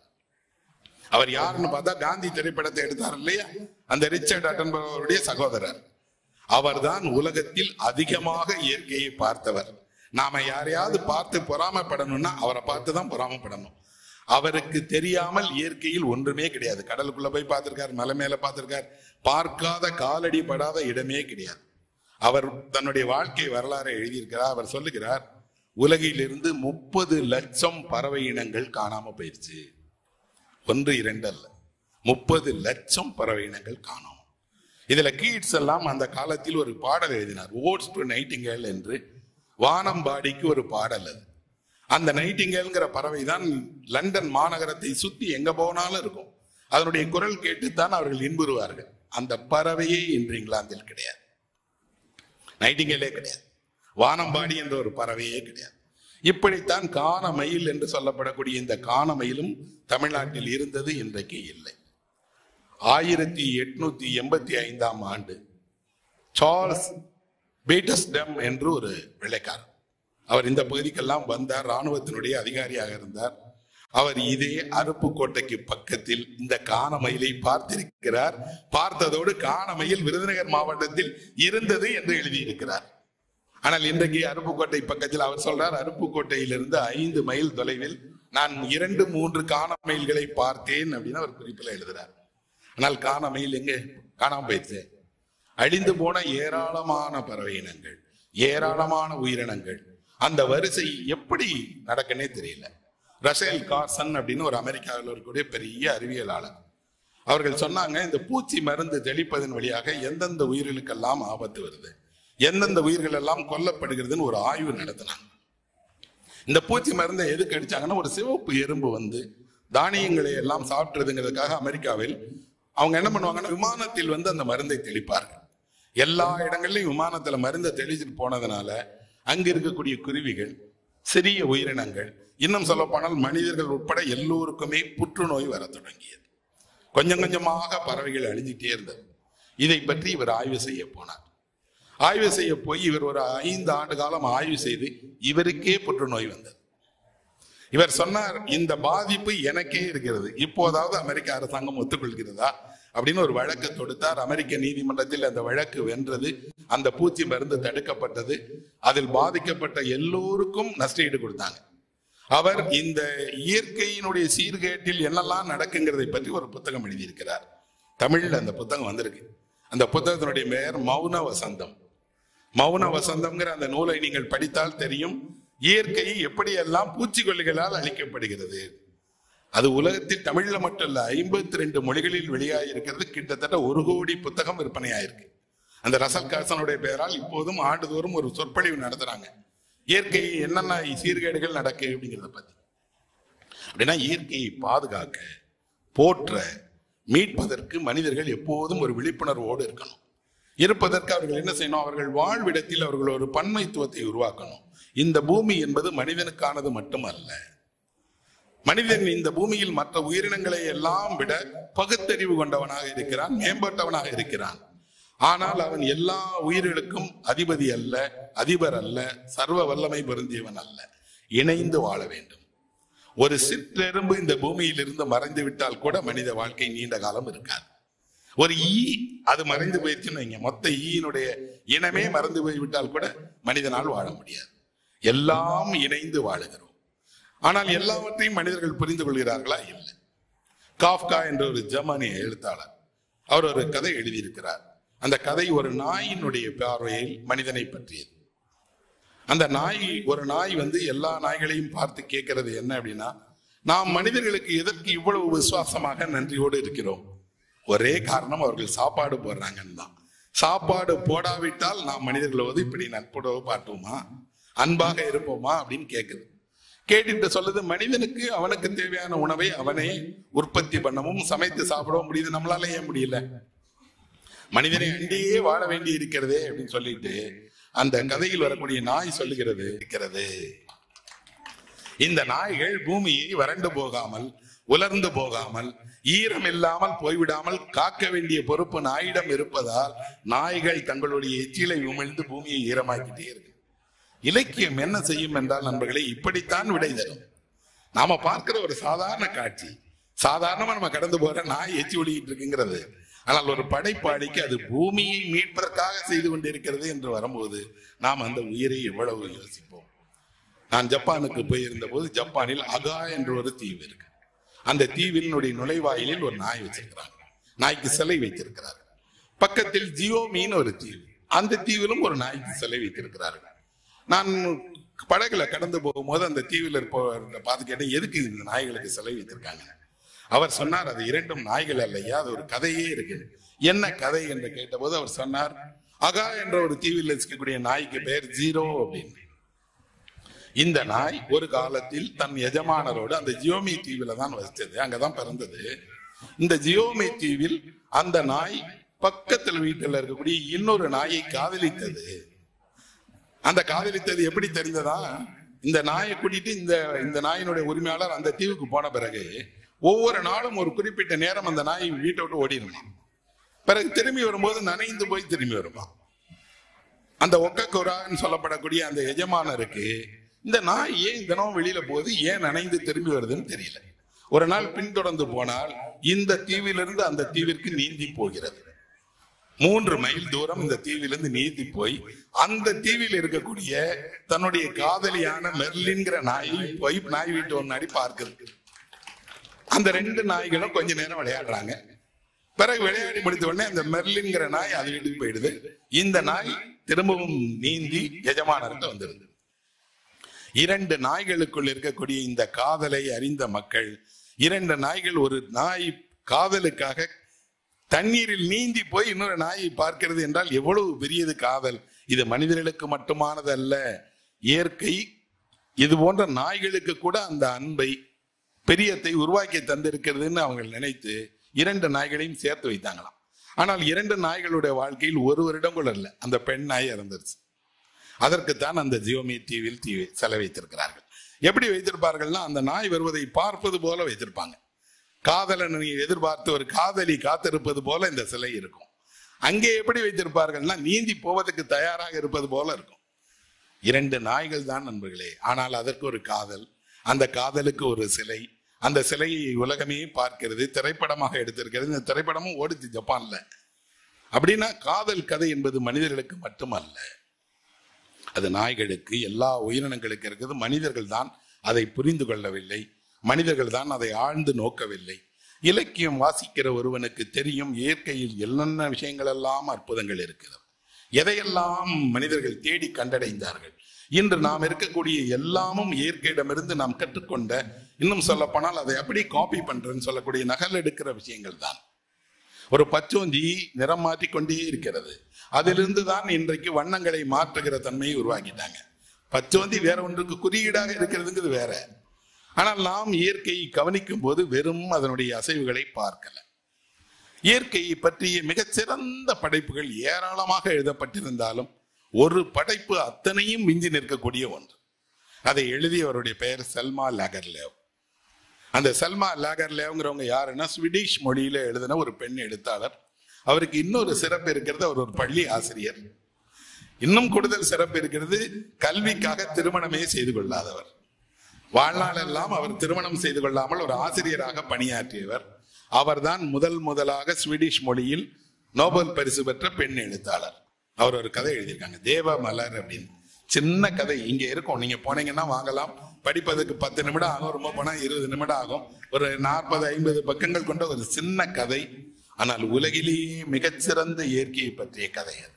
அவர் யாருன்னு பார்த்தா காந்தி திரைப்படத்தை எடுத்தார் இல்லையா அந்த ரிச்சர்ட் அட்டன்பரோடைய சகோதரர் அவர்தான் உலகத்தில் அதிகமாக இயற்கையை பார்த்தவர் நாம யாரையாவது பார்த்து பொறாமைப்படணும்னா அவரை பார்த்து தான் பொறாமைப்படணும் அவருக்கு தெரியாமல் இயற்கையில் ஒன்றுமே கிடையாது கடலுக்குள்ள போய் பார்த்திருக்கார் மலை மேல பார்த்திருக்கார் பார்க்காத காலடி படாத இடமே கிடையாது அவர் தன்னுடைய வாழ்க்கை வரலாறை எழுதியிருக்கிறார் அவர் சொல்லுகிறார் உலகிலிருந்து முப்பது லட்சம் பறவை இனங்கள் காணாம போயிருச்சு ஒன்று இரண்டு அல்ல முப்பது லட்சம் பறவை இனங்கள் காணோம் இதுல கீட்ஸ் எல்லாம் அந்த காலத்தில் ஒரு பாடல் எழுதினார் ஓட்ஸ் டு நைட்டிங்கேல் என்று வானம்பாடிக்கு ஒரு பாடல் அது அந்த நைட்டிங்கேல்ங்கிற பறவை தான் லண்டன் மாநகரத்தை சுத்தி எங்க போனாலும் இருக்கும் அதனுடைய குரல் கேட்டுத்தான் அவர்கள் இன்புறுவார்கள் அந்த பறவையே இன்று இங்கிலாந்தில் கிடையாது நைட்டிங்கேலே கிடையாது வானம்பாடி என்ற ஒரு பறவையே கிடையாது இப்படித்தான் கான மயில் என்று சொல்லப்படக்கூடிய இந்த கான மயிலும் தமிழ்நாட்டில் இருந்தது இன்றைக்கு இல்லை ஆயிரத்தி எட்நூத்தி எண்பத்தி ஐந்தாம் ஆண்டு சார்ல்ஸ் பீட்டஸ்டம் என்று ஒரு வெள்ளைக்காரர் அவர் இந்த பகுதிக்கெல்லாம் வந்தார் ராணுவத்தினுடைய அதிகாரியாக இருந்தார் அவர் இதே அருப்புக்கோட்டைக்கு பக்கத்தில் இந்த காணமயிலை பார்த்திருக்கிறார் பார்த்ததோடு காணமயில் விருதுநகர் மாவட்டத்தில் இருந்தது என்று எழுதியிருக்கிறார் ஆனால் இன்றைக்கு அருப்புக்கோட்டை பக்கத்தில் அவர் சொல்றார் அருப்புக்கோட்டையிலிருந்து ஐந்து மைல் தொலைவில் நான் இரண்டு மூன்று காணமயில்களை பார்த்தேன் அப்படின்னு அவர் குறிப்பில் எழுதுறார் ஆனால் காணமயில் எங்க காணாம போயிடுச்சு அழிந்து போன ஏராளமான பறவை இனங்கள் ஏராளமான உயிரினங்கள் அந்த வரிசை எப்படி நடக்குன்னே தெரியல ரசேல் கார்சன் அப்படின்னு ஒரு அமெரிக்காவில் இருக்கக்கூடிய பெரிய அறிவியலாளர் அவர்கள் சொன்னாங்க இந்த பூச்சி மருந்து தெளிப்பதன் வழியாக எந்தெந்த உயிர்களுக்கெல்லாம் ஆபத்து வருது எந்தெந்த உயிர்கள் எல்லாம் கொல்லப்படுகிறதுன்னு ஒரு ஆய்வு நடத்தினாங்க இந்த பூச்சி மருந்தை எதுக்கு அடிச்சாங்கன்னா ஒரு சிவப்பு எறும்பு வந்து தானியங்களை எல்லாம் சாப்பிட்டுறதுங்கிறதுக்காக அமெரிக்காவில் அவங்க என்ன பண்ணுவாங்கன்னா விமானத்தில் வந்து அந்த மருந்தை தெளிப்பார்கள் எல்லா இடங்கள்லயும் விமானத்துல மருந்தை தெளிச்சுட்டு போனதுனால அங்க இருக்கக்கூடிய குருவிகள் சிறிய உயிரினங்கள் இன்னும் சொல்ல போனால் மனிதர்கள் உட்பட எல்லோருக்குமே புற்றுநோய் வர தொடங்கியது கொஞ்சம் கொஞ்சமாக பறவைகள் அழிஞ்சிட்டே இருந்தது இதை பற்றி இவர் ஆய்வு செய்ய போனார் ஆய்வு செய்ய போய் இவர் ஒரு ஐந்து ஆண்டு காலம் ஆய்வு செய்து இவருக்கே புற்றுநோய் வந்தது இவர் சொன்னார் இந்த பாதிப்பு எனக்கே இருக்கிறது இப்போதாவது அமெரிக்க அரசாங்கம் ஒத்துக்கொள்கிறதா அப்படின்னு ஒரு வழக்கு தொடுத்தார் அமெரிக்க நீதிமன்றத்தில் அந்த வழக்கு வென்றது அந்த பூச்சி மருந்து தடுக்கப்பட்டது அதில் பாதிக்கப்பட்ட எல்லோருக்கும் நஷ்டஈடு கொடுத்தாங்க அவர் இந்த இயற்கையினுடைய சீர்கேட்டில் என்னெல்லாம் நடக்குங்கிறதை பற்றி ஒரு புத்தகம் எழுதியிருக்கிறார் தமிழ்ல அந்த புத்தகம் வந்திருக்கு அந்த புத்தகத்தினுடைய பெயர் மௌன வசந்தம் மௌன வசந்தம்ங்கிற அந்த நூலை நீங்கள் படித்தால் தெரியும் இயற்கை எப்படியெல்லாம் பூச்சிக்கொல்லிகளால் அழிக்கப்படுகிறது அது உலகத்தில் தமிழ்ல மட்டும் இல்ல ஐம்பத்தி ரெண்டு மொழிகளில் வெளியாகிருக்கிறது கிட்டத்தட்ட ஒரு கோடி புத்தகம் விற்பனையாயிருக்கு அந்த ரசல் காசனுடைய பெயரால் இப்போதும் ஆண்டுதோறும் ஒரு சொற்பொழிவு நடத்துறாங்க இயற்கை என்னென்ன சீர்கேடுகள் நடக்கு அப்படிங்கிறத பத்தி அப்படின்னா இயற்கையை பாதுகாக்க போற்ற மீட்பதற்கு மனிதர்கள் எப்போதும் ஒரு விழிப்புணர்வோடு இருக்கணும் இருப்பதற்கு அவர்கள் என்ன செய்யணும் அவர்கள் வாழ்விடத்தில் அவர்கள் ஒரு பன்மைத்துவத்தை உருவாக்கணும் இந்த பூமி என்பது மனிதனுக்கானது மட்டுமல்ல மனிதன் இந்த பூமியில் மற்ற உயிரினங்களை எல்லாம் விட பகுத்தறிவு கொண்டவனாக இருக்கிறான் மேம்பட்டவனாக இருக்கிறான் ஆனால் அவன் எல்லா உயிர்களுக்கும் அதிபதி அல்ல அதிபர் அல்ல சர்வ வல்லமை பொருந்தியவன் அல்ல இணைந்து வாழ வேண்டும் ஒரு சிற்றெரும்பு இந்த பூமியில் இருந்து மறைந்து விட்டால் கூட மனித வாழ்க்கை நீண்ட காலம் இருக்காது ஒரு ஈ அது மறைந்து போயிடுச்சுன்னு வைங்க மொத்த ஈயினுடைய இனமே மறந்து போய்விட்டால் கூட மனிதனால் வாழ முடியாது எல்லாம் இணைந்து வாழுகிறோம் ஆனால் எல்லாவற்றையும் மனிதர்கள் புரிந்து கொள்கிறார்களா இல்லை காஃப்கா என்ற ஒரு ஜெர்மனிய எழுத்தாளர் அவர் ஒரு கதை எழுதியிருக்கிறார் அந்த கதை ஒரு நாயினுடைய பார்வையில் மனிதனை பற்றியது அந்த நாய் ஒரு நாய் வந்து எல்லா நாய்களையும் பார்த்து கேட்கிறது என்ன அப்படின்னா நாம் மனிதர்களுக்கு எதற்கு இவ்வளவு விசுவாசமாக நன்றியோடு இருக்கிறோம் ஒரே காரணம் அவர்கள் சாப்பாடு போடுறாங்கன்னு தான் சாப்பாடு போடாவிட்டால் நாம் மனிதர்களோடு இப்படி நட்புறவு பாட்டுவோமா அன்பாக இருப்போமா அப்படின்னு கேட்குது கேட்டுட்டு சொல்லுது மனிதனுக்கு அவனுக்கு தேவையான உணவை அவனே உற்பத்தி பண்ணவும் சமைத்து சாப்பிடவும் முடியுது நம்மளால ஏன் முடியல மனிதனை அண்டியே வாழ வேண்டி இருக்கிறதே அப்படின்னு சொல்லிட்டு அந்த கதையில் வரக்கூடிய நாய் சொல்லுகிறது இருக்கிறது இந்த நாய்கள் பூமியை வறண்டு போகாமல் உலர்ந்து போகாமல் ஈரம் இல்லாமல் போய்விடாமல் காக்க வேண்டிய பொறுப்பு நாயிடம் இருப்பதால் நாய்கள் தங்களுடைய எச்சிலை உமிழ்ந்து பூமியை ஈரமாக்கிட்டே இருக்கு இலக்கியம் என்ன செய்யும் என்றால் நண்பர்களே இப்படித்தான் விடை தரும் நாம பார்க்கிற ஒரு சாதாரண காட்சி சாதாரணமா நம்ம கடந்து போற நாய் எச்சி ஒழிக்கிட்டு இருக்குங்கிறது ஆனால் ஒரு படைப்பாளிக்கு அது பூமியை மீட்பதற்காக செய்து கொண்டிருக்கிறது என்று வரும்போது நாம் அந்த உயிரை எவ்வளவு யோசிப்போம் நான் ஜப்பானுக்கு போயிருந்த போது ஜப்பானில் அகா என்ற ஒரு தீவு இருக்கு அந்த தீவினுடைய நுழைவாயிலில் ஒரு நாய் வச்சிருக்கிறாங்க நாய்க்கு சிலை வைத்திருக்கிறார்கள் பக்கத்தில் ஜியோமின்னு ஒரு தீவு அந்த தீவிலும் ஒரு நாய்க்கு சிலை வைத்திருக்கிறார்கள் நான் படகுல கடந்து போகும்போது அந்த தீவில் இருப்பவர்கிட்ட பார்த்து கேட்டேன் எதுக்கு இந்த நாய்களுக்கு சிலை வைத்திருக்காங்க அவர் சொன்னார் அது இரண்டும் நாய்கள் அல்லையா அது ஒரு கதையே இருக்கு என்ன கதை என்று கேட்டபோது அவர் சொன்னார் அகா என்ற ஒரு தீவில் இருக்கக்கூடிய நாய்க்கு பெயர் ஜீரோ அப்படின்னு இந்த நாய் ஒரு காலத்தில் தன் எஜமானரோடு அந்த ஜியோமி தீவில தான் வசித்தது அங்கதான் பிறந்தது இந்த ஜியோமி தீவில் அந்த நாய் பக்கத்தில் வீட்டில் இருக்கக்கூடிய இன்னொரு நாயை காதலித்தது அந்த காதலித்தது எப்படி தெரிந்ததா இந்த நாயை கூட்டிட்டு இந்த இந்த நாயினுடைய உரிமையாளர் அந்த தீவுக்கு போன பிறகு ஒவ்வொரு நாளும் ஒரு குறிப்பிட்ட நேரம் அந்த நாய் வீட்டை விட்டு ஓடிடுமா பிறகு திரும்பி வரும்போது நனைந்து போய் திரும்பி வருமா அந்த ஒக்கக்குரான்னு சொல்லப்படக்கூடிய அந்த எஜமானருக்கு இந்த நாய் ஏன் தினமும் வெளியில போகுது ஏன் நனைந்து திரும்பி வருதுன்னு தெரியல ஒரு நாள் பின்தொடர்ந்து போனால் இந்த தீவிலிருந்து அந்த தீவிற்கு நீந்தி போகிறது மூன்று மைல் தூரம் இந்த தீவிலிருந்து நீந்தி போய் அந்த தீவில் இருக்கக்கூடிய தன்னுடைய காதலியான மெர்லின்கிற நாயை போய் நாய் வீட்டு முன்னாடி பார்க்குது அந்த ரெண்டு நாய்களும் கொஞ்ச நேரம் விளையாடுறாங்க பிறகு விளையாடி முடித்த உடனே அந்த மெர்லின்கிற நாய் அது வீட்டுக்கு போயிடுது இந்த நாய் திரும்பவும் நீந்தி எஜமானர்கிட்ட வந்துருது இரண்டு நாய்களுக்குள் இருக்கக்கூடிய இந்த காதலை அறிந்த மக்கள் இரண்டு நாய்கள் ஒரு நாய் காதலுக்காக தண்ணீரில் நீந்தி போய் இன்னொரு நாயை பார்க்கிறது என்றால் எவ்வளவு பெரியது காதல் இது மனிதர்களுக்கு மட்டுமானது அல்ல இயற்கை இது போன்ற நாய்களுக்கு கூட அந்த அன்பை பெரியத்தை உருவாக்கி தந்திருக்கிறதுன்னு அவங்க நினைத்து இரண்டு நாய்களையும் சேர்த்து வைத்தாங்களாம் ஆனால் இரண்டு நாய்களுடைய வாழ்க்கையில் ஒரு வருடம் கூட இல்லை அந்த பெண் நாய் இறந்துருச்சு அதற்குத்தான் அந்த ஜியோமி தீவில் தீ செலவைத்திருக்கிறார்கள் எப்படி வைத்திருப்பார்கள்னா அந்த நாய் வருவதை பார்ப்பது போல வைத்திருப்பாங்க காதலனை எதிர்பார்த்து ஒரு காதலி காத்திருப்பது போல இந்த சிலை இருக்கும் அங்கே எப்படி வைத்திருப்பார்கள்னா நீந்தி போவதற்கு தயாராக இருப்பது போல இருக்கும் இரண்டு நாய்கள் தான் நண்பர்களே ஆனால் அதற்கு ஒரு காதல் அந்த காதலுக்கு ஒரு சிலை அந்த சிலையை உலகமே பார்க்கிறது திரைப்படமாக எடுத்திருக்கிறது இந்த திரைப்படமும் ஓடுச்சு ஜப்பான்ல அப்படின்னா காதல் கதை என்பது மனிதர்களுக்கு மட்டுமல்ல அது நாய்களுக்கு எல்லா உயிரினங்களுக்கு இருக்கிறது மனிதர்கள் தான் அதை புரிந்து கொள்ளவில்லை மனிதர்கள் தான் அதை ஆழ்ந்து நோக்கவில்லை இலக்கியம் வாசிக்கிற ஒருவனுக்கு தெரியும் இயற்கையில் என்னென்ன விஷயங்கள் எல்லாம் அற்புதங்கள் இருக்கிறது எதையெல்லாம் மனிதர்கள் தேடி கண்டடைந்தார்கள் இன்று நாம் இருக்கக்கூடிய எல்லாமும் இயற்கையிடமிருந்து நாம் கற்றுக்கொண்ட இன்னும் சொல்ல போனால் அதை எப்படி காப்பி பண்றேன்னு சொல்லக்கூடிய நகல் எடுக்கிற விஷயங்கள் தான் ஒரு பச்சோந்தி நிறம் மாற்றிக்கொண்டே இருக்கிறது அதிலிருந்து தான் இன்றைக்கு வண்ணங்களை மாற்றுகிற தன்மையை உருவாக்கிட்டாங்க பச்சோந்தி வேற ஒன்றுக்கு குறியீடாக இருக்கிறதுங்கிறது வேற ஆனால் நாம் இயற்கையை கவனிக்கும் போது வெறும் அதனுடைய அசைவுகளை பார்க்கல இயற்கையை பற்றிய மிகச்சிறந்த படைப்புகள் ஏராளமாக எழுதப்பட்டிருந்தாலும் ஒரு படைப்பு அத்தனையும் மிஞ்சி நிற்கக்கூடிய ஒன்று அதை எழுதியவருடைய பெயர் செல்மா லாகர்லேவ் அந்த செல்மா லாகர்லேவ்ங்கிறவங்க யாருன்னா ஸ்வீடிஷ் மொழியில எழுதின ஒரு பெண் எழுத்தாளர் அவருக்கு இன்னொரு சிறப்பு இருக்கிறது அவர் ஒரு பள்ளி ஆசிரியர் இன்னும் கூடுதல் சிறப்பு இருக்கிறது கல்விக்காக திருமணமே செய்து கொள்ளாதவர் வாழ்நாளெல்லாம் அவர் திருமணம் செய்து கொள்ளாமல் ஒரு ஆசிரியராக பணியாற்றியவர் அவர்தான் முதல் முதலாக ஸ்வீடிஷ் மொழியில் நோபல் பரிசு பெற்ற பெண் எழுத்தாளர் அவர் ஒரு கதை எழுதியிருக்காங்க தேவ மலர் அப்படின்னு சின்ன கதை இங்க இருக்கும் நீங்க போனீங்கன்னா வாங்கலாம் படிப்பதற்கு பத்து நிமிடம் ஆகும் ரொம்ப போனா இருபது நிமிடம் ஆகும் ஒரு நாற்பது ஐம்பது பக்கங்கள் கொண்ட ஒரு சின்ன கதை ஆனால் உலகிலேயே மிகச்சிறந்த இயற்கையை பற்றிய கதை அது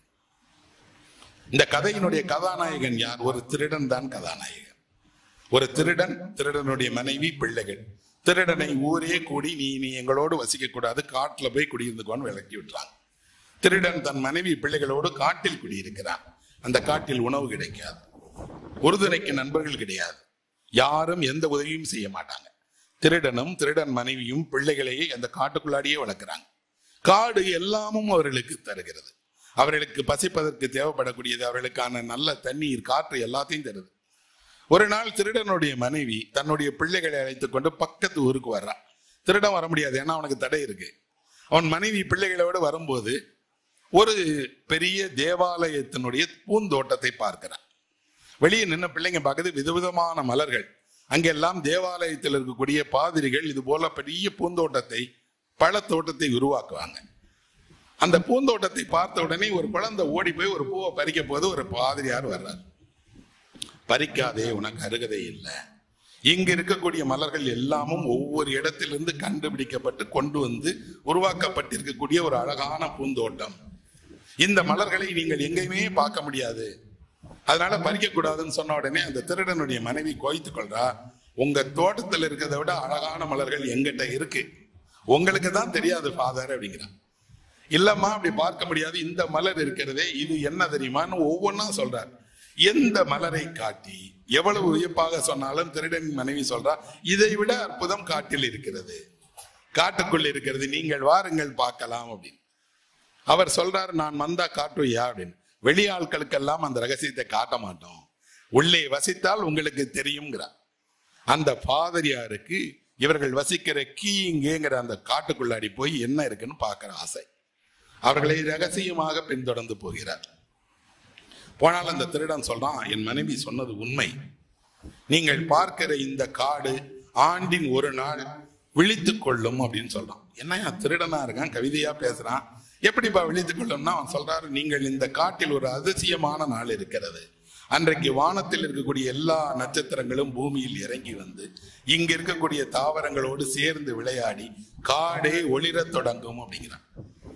இந்த கதையினுடைய கதாநாயகன் யார் ஒரு திருடன் தான் கதாநாயகன் ஒரு திருடன் திருடனுடைய மனைவி பிள்ளைகள் திருடனை ஊரே கூடி நீ நீ எங்களோடு வசிக்க கூடாது காட்டுல போய் குடியிருந்துக்கோன்னு விளக்கி விட்டுறாங்க திருடன் தன் மனைவி பிள்ளைகளோடு காட்டில் குடியிருக்கிறான் அந்த காட்டில் உணவு கிடைக்காது உறுதுணைக்கு நண்பர்கள் கிடையாது யாரும் எந்த உதவியும் செய்ய மாட்டாங்க திருடனும் திருடன் மனைவியும் பிள்ளைகளையே அந்த காட்டுக்குள்ளாடியே வளர்க்குறாங்க காடு எல்லாமும் அவர்களுக்கு தருகிறது அவர்களுக்கு பசிப்பதற்கு தேவைப்படக்கூடியது அவர்களுக்கான நல்ல தண்ணீர் காற்று எல்லாத்தையும் தருது ஒரு நாள் திருடனுடைய மனைவி தன்னுடைய பிள்ளைகளை அழைத்துக் கொண்டு பக்கத்து ஊருக்கு வர்றான் திருடன் வர முடியாது ஏன்னா அவனுக்கு தடை இருக்கு அவன் மனைவி பிள்ளைகளோடு வரும்போது ஒரு பெரிய தேவாலயத்தினுடைய பூந்தோட்டத்தை பார்க்கிறான் வெளியே நின்ன பிள்ளைங்க பார்க்குது விதவிதமான மலர்கள் அங்கெல்லாம் தேவாலயத்தில் இருக்கக்கூடிய பாதிரிகள் இது போல பெரிய பூந்தோட்டத்தை பழத்தோட்டத்தை உருவாக்குவாங்க அந்த பூந்தோட்டத்தை பார்த்த உடனே ஒரு குழந்தை ஓடி போய் ஒரு பூவை பறிக்க போது ஒரு பாதிரியார் வர்றார் பறிக்காதே உனக்கு அருகதை இல்லை இங்க இருக்கக்கூடிய மலர்கள் எல்லாமும் ஒவ்வொரு இடத்திலிருந்து கண்டுபிடிக்கப்பட்டு கொண்டு வந்து உருவாக்கப்பட்டிருக்கக்கூடிய ஒரு அழகான பூந்தோட்டம் இந்த மலர்களை நீங்கள் எங்கேயுமே பார்க்க முடியாது அதனால பறிக்க கூடாதுன்னு சொன்ன உடனே அந்த திருடனுடைய மனைவி கோய்த்து கொள்றா உங்க தோட்டத்தில் இருக்கிறத விட அழகான மலர்கள் எங்கிட்ட இருக்கு உங்களுக்கு தான் தெரியாது ஃபாதர் அப்படிங்கிறான் இல்லம்மா அப்படி பார்க்க முடியாது இந்த மலர் இருக்கிறதே இது என்ன தெரியுமான்னு ஒவ்வொன்றா சொல்றார் எந்த மலரை காட்டி எவ்வளவு வியப்பாக சொன்னாலும் திருடன் மனைவி சொல்றா இதை விட அற்புதம் காட்டில் இருக்கிறது காட்டுக்குள் இருக்கிறது நீங்கள் வாருங்கள் பார்க்கலாம் அப்படின்னு அவர் சொல்றார் நான் வந்தா காட்டுவையா அப்படின்னு வெளி ஆட்களுக்கெல்லாம் அந்த ரகசியத்தை காட்ட மாட்டோம் உள்ளே வசித்தால் உங்களுக்கு தெரியுங்கிறார் அந்த பாதிரியாருக்கு இவர்கள் வசிக்கிற கீங்கேங்கிற அந்த காட்டுக்குள்ளாடி போய் என்ன இருக்குன்னு பார்க்கிற ஆசை அவர்களை ரகசியமாக பின்தொடர்ந்து போகிறார் போனால் அந்த திருடன் சொல்றான் என் மனைவி சொன்னது உண்மை நீங்கள் பார்க்கிற இந்த காடு ஆண்டின் ஒரு நாள் விழித்துக் கொள்ளும் அப்படின்னு சொல்றான் என்னையா திருடனா இருக்கான் கவிதையா பேசுறான் எப்படிப்பா விழித்துக் கொள்ளும்னா அவன் சொல்றாரு நீங்கள் இந்த காட்டில் ஒரு அதிசயமான நாள் இருக்கிறது அன்றைக்கு வானத்தில் இருக்கக்கூடிய எல்லா நட்சத்திரங்களும் பூமியில் இறங்கி வந்து இங்க இருக்கக்கூடிய தாவரங்களோடு சேர்ந்து விளையாடி காடே ஒளிரத் தொடங்கும் அப்படிங்கிறான்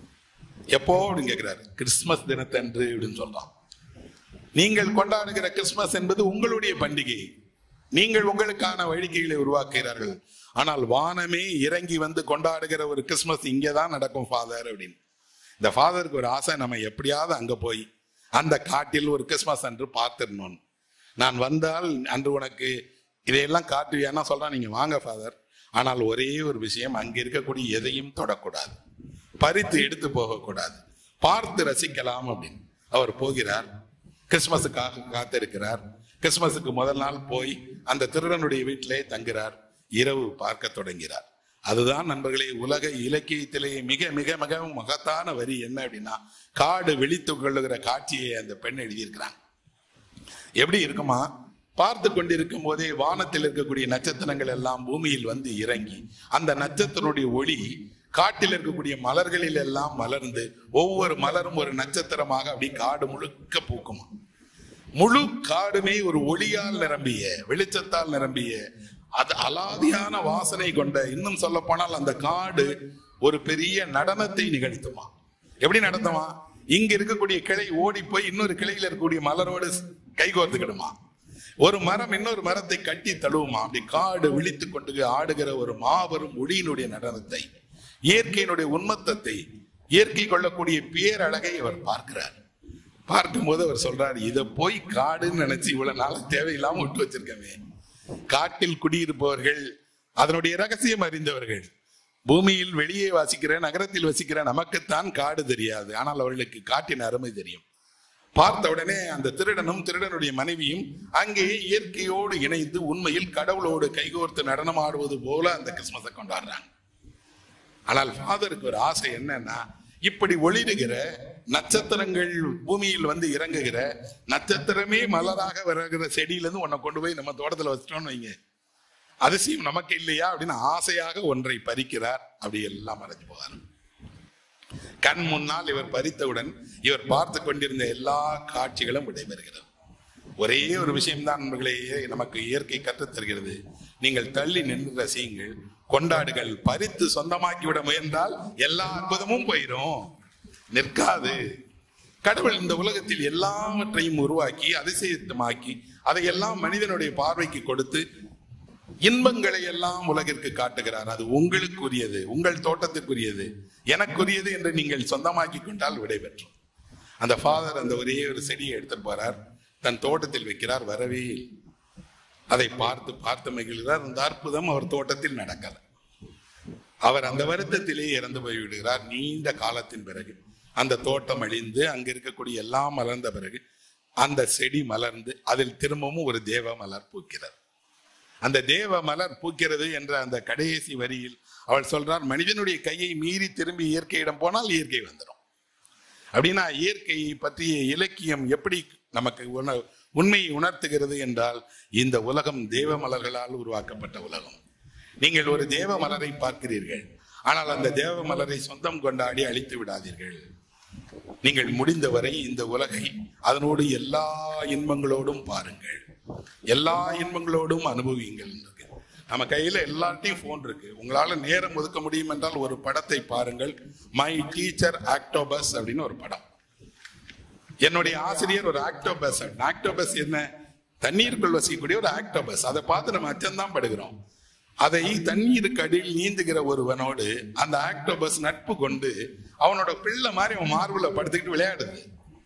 எப்போ அப்படின்னு கேட்கிறாரு கிறிஸ்துமஸ் தினத்தன்று அப்படின்னு சொல்றான் நீங்கள் கொண்டாடுகிற கிறிஸ்துமஸ் என்பது உங்களுடைய பண்டிகை நீங்கள் உங்களுக்கான வேடிக்கைகளை உருவாக்குகிறார்கள் ஆனால் வானமே இறங்கி வந்து கொண்டாடுகிற ஒரு கிறிஸ்துமஸ் இங்கே தான் நடக்கும் ஃபாதர் அப்படின்னு இந்த ஃபாதருக்கு ஒரு ஆசை நம்ம எப்படியாவது அங்க போய் அந்த காட்டில் ஒரு கிறிஸ்துமஸ் அன்று பார்த்துடணும் நான் வந்தால் அன்று உனக்கு இதையெல்லாம் காட்டுவியானா சொல்றான் நீங்க வாங்க ஃபாதர் ஆனால் ஒரே ஒரு விஷயம் அங்க இருக்கக்கூடிய எதையும் தொடக்கூடாது பறித்து எடுத்து போகக்கூடாது பார்த்து ரசிக்கலாம் அப்படின்னு அவர் போகிறார் கிறிஸ்துமஸுக்காக காத்திருக்கிறார் கிறிஸ்துமஸுக்கு முதல் நாள் போய் அந்த திருடனுடைய வீட்டிலே தங்குகிறார் இரவு பார்க்க தொடங்கிறார் அதுதான் நண்பர்களே உலக இலக்கியத்திலே மிக மிக மிக மகத்தான வரி என்ன அப்படின்னா காடு விழித்து கொள்ளுகிற காட்சியை அந்த பெண் எழுதியிருக்கிறாங்க எப்படி இருக்குமா பார்த்து கொண்டிருக்கும் போதே வானத்தில் இருக்கக்கூடிய நட்சத்திரங்கள் எல்லாம் பூமியில் வந்து இறங்கி அந்த நட்சத்திரனுடைய ஒளி காட்டில் இருக்கக்கூடிய மலர்களில் எல்லாம் மலர்ந்து ஒவ்வொரு மலரும் ஒரு நட்சத்திரமாக அப்படி காடு முழுக்க பூக்குமா முழு காடுமே ஒரு ஒளியால் நிரம்பிய வெளிச்சத்தால் நிரம்பிய அது அலாதியான வாசனை கொண்ட இன்னும் சொல்ல போனால் அந்த காடு ஒரு பெரிய நடனத்தை நிகழ்த்துமா எப்படி நடத்துமா இங்க இருக்கக்கூடிய கிளை ஓடி போய் இன்னொரு கிளையில இருக்கக்கூடிய மலரோடு கைகோர்த்துக்கிடுமா ஒரு மரம் இன்னொரு மரத்தை கட்டி தழுவுமா அப்படி காடு விழித்து கொண்டு ஆடுகிற ஒரு மாபெரும் ஒளியினுடைய நடனத்தை இயற்கையினுடைய உன்மத்தத்தை இயற்கை கொள்ளக்கூடிய பேரழகை அவர் பார்க்கிறார் பார்க்கும்போது அவர் சொல்றாரு இதை போய் காடுன்னு நினைச்சு இவ்வளவு நாள தேவையில்லாம விட்டு வச்சிருக்கவே காட்டில் குடியிருப்பவர்கள் அதனுடைய ரகசியம் அறிந்தவர்கள் பூமியில் வெளியே வாசிக்கிற நகரத்தில் வசிக்கிற நமக்குத்தான் காடு தெரியாது ஆனால் அவர்களுக்கு காட்டின் அருமை தெரியும் பார்த்த உடனே அந்த திருடனும் திருடனுடைய மனைவியும் அங்கே இயற்கையோடு இணைந்து உண்மையில் கடவுளோடு கைகோர்த்து நடனமாடுவது போல அந்த கிறிஸ்மஸை கொண்டாடுறாங்க ஆனால் ஃபாதருக்கு ஒரு ஆசை என்னன்னா இப்படி ஒளிருகிற நட்சத்திரங்கள் பூமியில் வந்து இறங்குகிற நட்சத்திரமே மலராக வருகிற செடியிலிருந்து உன்னை கொண்டு போய் நம்ம தோட்டத்துல வச்சிட்டோம்னு வைங்க அதிசயம் நமக்கு இல்லையா அப்படின்னு ஆசையாக ஒன்றை பறிக்கிறார் அப்படி எல்லாம் மறைஞ்சு போவார் கண் முன்னால் இவர் பறித்தவுடன் இவர் பார்த்து கொண்டிருந்த எல்லா காட்சிகளும் விடைபெறுகிறது ஒரே ஒரு விஷயம்தான் நண்பர்களே நமக்கு இயற்கை கற்றுத் தருகிறது நீங்கள் தள்ளி நின்று ரசியுங்கள் கொண்டாடுகள் பறித்து சொந்தமாக்கி விட முயன்றால் எல்லா அற்புதமும் போயிடும் நிற்காது கடவுள் இந்த உலகத்தில் எல்லாவற்றையும் உருவாக்கி அதிசயத்தமாக்கி அதையெல்லாம் மனிதனுடைய பார்வைக்கு கொடுத்து இன்பங்களை எல்லாம் உலகிற்கு காட்டுகிறார் அது உங்களுக்குரியது உங்கள் தோட்டத்திற்குரியது எனக்குரியது என்று நீங்கள் சொந்தமாக்கி கொண்டால் விடைபெற்றோம் அந்த ஃபாதர் அந்த ஒரே ஒரு செடியை எடுத்துட்டு போறார் தன் தோட்டத்தில் வைக்கிறார் வரவே இல்லை. அதை பார்த்து பார்த்து மகிழ்கிறார் அந்த அற்புதம் அவர் தோட்டத்தில் நடக்கல அவர் அந்த வருத்தத்திலே இறந்து போய் விடுகிறார் நீண்ட காலத்தின் பிறகு அந்த தோட்டம் அழிந்து அங்க இருக்கக்கூடிய எல்லாம் மலர்ந்த பிறகு அந்த செடி மலர்ந்து அதில் திரும்பவும் ஒரு தேவ மலர் பூக்கிறது அந்த தேவ மலர் பூக்கிறது என்ற அந்த கடைசி வரியில் அவள் சொல்றார் மனிதனுடைய கையை மீறி திரும்பி இயற்கையிடம் போனால் இயற்கை வந்துடும் அப்படின்னா இயற்கையை பற்றிய இலக்கியம் எப்படி நமக்கு உண- உண்மையை உணர்த்துகிறது என்றால் இந்த உலகம் தேவ மலர்களால் உருவாக்கப்பட்ட உலகம் நீங்கள் ஒரு தேவ மலரை பார்க்கிறீர்கள் ஆனால் அந்த தேவ மலரை சொந்தம் கொண்டாடி அழித்து விடாதீர்கள் நீங்கள் முடிந்தவரை இந்த உலகை அதனோடு எல்லா இன்பங்களோடும் பாருங்கள் எல்லா இன்பங்களோடும் அனுபவியுங்கள் இருக்கு. நம்ம கையில எல்லாத்தையும் போன் இருக்கு உங்களால நேரம் ஒதுக்க முடியும் என்றால் ஒரு படத்தை பாருங்கள் மை டீச்சர் ஆக்டோபஸ் அப்படின்னு ஒரு படம் என்னுடைய ஆசிரியர் ஒரு ஆக்டோபஸ் ஆக்டோபஸ் என்ன தண்ணீருக்குள் வசிக்கக்கூடிய ஒரு ஆக்டோபஸ் அதை பார்த்து நம்ம அச்சம்தான் படுகிறோம் அதை தண்ணீருக்கு அடியில் நீந்துகிற ஒருவனோடு அந்த ஆக்டோபஸ் நட்பு கொண்டு அவனோட பிள்ளை மாதிரி அவன் மார்புல படுத்துக்கிட்டு விளையாடுது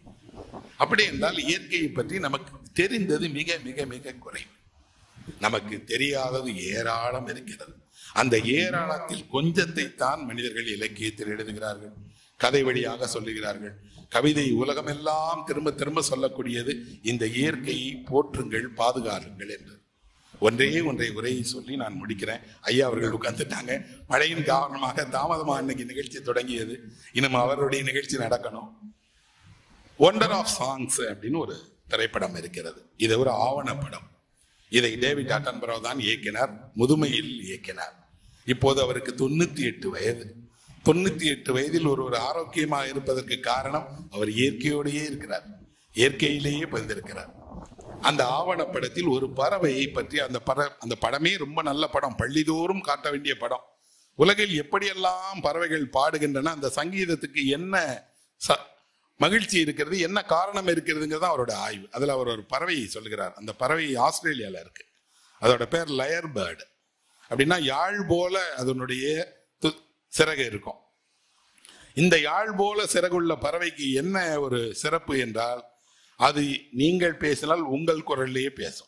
அப்படி என்றால் இயற்கையை பற்றி நமக்கு தெரிந்தது மிக மிக மிக குறைவு நமக்கு தெரியாதது ஏராளம் இருக்கிறது அந்த ஏராளத்தில் கொஞ்சத்தை தான் மனிதர்கள் இலக்கியத்தில் எழுதுகிறார்கள் கதை வழியாக சொல்லுகிறார்கள் கவிதை உலகமெல்லாம் திரும்ப திரும்ப சொல்லக்கூடியது இந்த இயற்கையை போற்றுங்கள் பாதுகாருங்கள் என்று ஒன்றே ஒன்றை உரையை சொல்லி நான் முடிக்கிறேன் ஐயா அவர்கள் உட்கார்ந்துட்டாங்க மழையின் காரணமாக தாமதமாக இன்னைக்கு நிகழ்ச்சி தொடங்கியது இன்னும் அவருடைய நிகழ்ச்சி நடக்கணும் ஒண்டர் ஆஃப் சாங்ஸ் அப்படின்னு ஒரு திரைப்படம் இருக்கிறது இது ஒரு ஆவணப்படம் இதை டேவிட் அட்டன்பரோ தான் இயக்கினார் முதுமையில் இயக்கினார் இப்போது அவருக்கு தொண்ணூத்தி எட்டு வயது தொண்ணூத்தி எட்டு வயதில் ஒரு ஒரு ஆரோக்கியமாக இருப்பதற்கு காரணம் அவர் இயற்கையோடையே இருக்கிறார் இயற்கையிலேயே பதிந்திருக்கிறார் அந்த ஆவணப்படத்தில் ஒரு பறவையை பற்றி அந்த பட அந்த படமே ரொம்ப நல்ல படம் பள்ளிதோறும் காட்ட வேண்டிய படம் உலகில் எப்படியெல்லாம் பறவைகள் பாடுகின்றன அந்த சங்கீதத்துக்கு என்ன ச- மகிழ்ச்சி இருக்கிறது என்ன காரணம் இருக்கிறதுங்கிறது தான் அவரோட ஆய்வு அதுல அவர் ஒரு பறவையை சொல்லுகிறார் அந்த பறவை ஆஸ்திரேலியால இருக்கு அதோட பேர் லயர் பேர்டு அப்படின்னா யாழ் போல அதனுடைய து- சிறகு இருக்கும் இந்த யாழ் போல சிறகுள்ள பறவைக்கு என்ன ஒரு சிறப்பு என்றால் அது நீங்கள் பேசினால் உங்கள் குரல்லையே பேசும்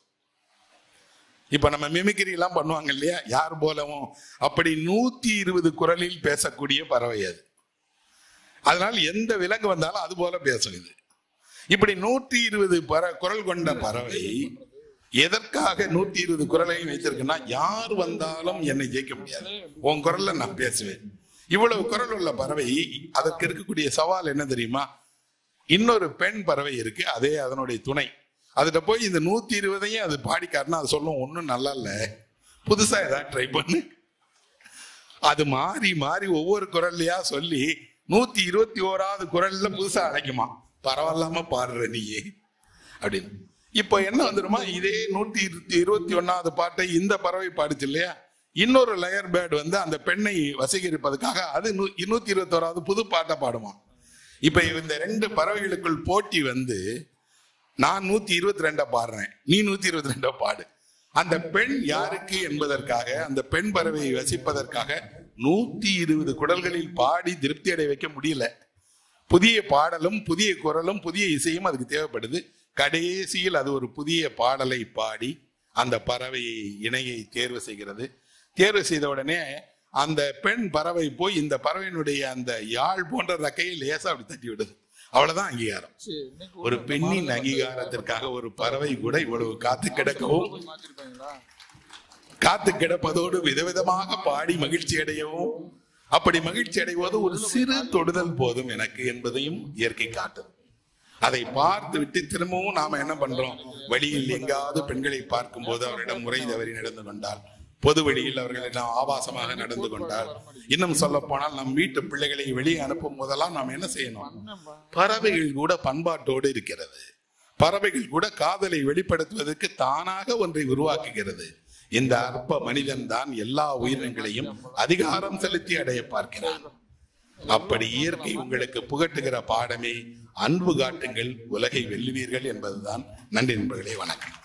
இப்ப நம்ம மிமிக்ரி எல்லாம் பண்ணுவாங்க இல்லையா யார் போலவும் அப்படி நூத்தி இருபது குரலில் பேசக்கூடிய பறவை அது அதனால் எந்த விலங்கு வந்தாலும் அது போல பேசும் இது இப்படி நூற்றி இருபது பற குரல் கொண்ட பறவை எதற்காக நூத்தி இருபது குரலையும் வைத்திருக்குன்னா யார் வந்தாலும் என்னை ஜெயிக்க முடியாது உன் குரல்ல நான் பேசுவேன் இவ்வளவு குரல் உள்ள பறவை அதற்கு இருக்கக்கூடிய சவால் என்ன தெரியுமா இன்னொரு பெண் பறவை இருக்கு அதே அதனுடைய துணை அதுகிட்ட போய் இந்த நூத்தி இருபதையும் அது பாடி காட்டினா அது சொல்லும் ஒன்றும் நல்லா இல்ல புதுசா ஏதாவது ட்ரை பண்ணு அது மாறி மாறி ஒவ்வொரு குரல்லையா சொல்லி நூத்தி இருபத்தி ஓராவது குரல்ல புதுசா அழைக்குமா பரவாயில்லாம பாடுற நீயே அப்படின்னு இப்போ என்ன வந்துருமா இதே நூத்தி இருபத்தி இருபத்தி ஒன்னாவது பாட்டை இந்த பறவை பாடுச்சு இல்லையா இன்னொரு லயர் பேர்டு வந்து அந்த பெண்ணை வசீகரிப்பதற்காக அது நூ- நூத்தி இருபத்தி ஓராவது புது பாட்டை பாடுமா இப்ப இந்த ரெண்டு பறவைகளுக்குள் போட்டி வந்து நான் நூத்தி இருபத்தி ரெண்டை பாடுறேன் நீ நூத்தி இருபத்தி ரெண்டை பாடு அந்த பெண் யாருக்கு என்பதற்காக அந்த பெண் பறவையை வசிப்பதற்காக நூத்தி இருபது குடல்களில் பாடி திருப்தி அடைய வைக்க முடியல புதிய பாடலும் புதிய குரலும் புதிய இசையும் அதுக்கு தேவைப்படுது கடைசியில் அது ஒரு புதிய பாடலை பாடி அந்த பறவையை இணையை தேர்வு செய்கிறது தேர்வு செய்த உடனே அந்த பெண் பறவை போய் இந்த பறவையினுடைய அந்த யாழ் போன்ற ரெக்கையை லேசா அப்படி தட்டி விடுது அவ்வளவுதான் அங்கீகாரம் சரி, இன்னைக்கு ஒரு பெண்ணின் அங்கீகாரத்திற்காக ஒரு பறவை கூட இவ்வளவு காத்து கிடக்கவும் போய் மாத்திருப்பாங்களா காத்து கிடப்பதோடு விதவிதமாக பாடி மகிழ்ச்சி அடையவும் அப்படி மகிழ்ச்சி அடைவது ஒரு சிறு தொடுதல் போதும் எனக்கு என்பதையும் இயற்கை காட்டுது அதை பார்த்து விட்டு திரும்பவும் நாம என்ன பண்றோம் வழியில் எங்காவது பெண்களை பார்க்கும் போது அவரிடம் முறை தவறி நடந்து கொண்டால் பொது வழியில் அவர்களிடம் ஆபாசமாக நடந்து கொண்டால் இன்னும் சொல்ல போனால் நம் வீட்டு பிள்ளைகளை வெளியே அனுப்பும் போதெல்லாம் நாம் என்ன செய்யணும் என்னப்பா பறவைகள் கூட பண்பாட்டோடு இருக்கிறது பறவைகள் கூட காதலை வெளிப்படுத்துவதற்கு தானாக ஒன்றை உருவாக்குகிறது இந்த அற்ப மனிதன் தான் எல்லா உயிரினங்களையும் அதிகாரம் செலுத்தி அடைய பார்க்கிறான் அப்படி இயற்கை உங்களுக்கு புகட்டுகிற பாடமே அன்பு காட்டுங்கள் உலகை வெல்லுவீர்கள் என்பதுதான் நன்றி நண்பர்களே வணக்கம்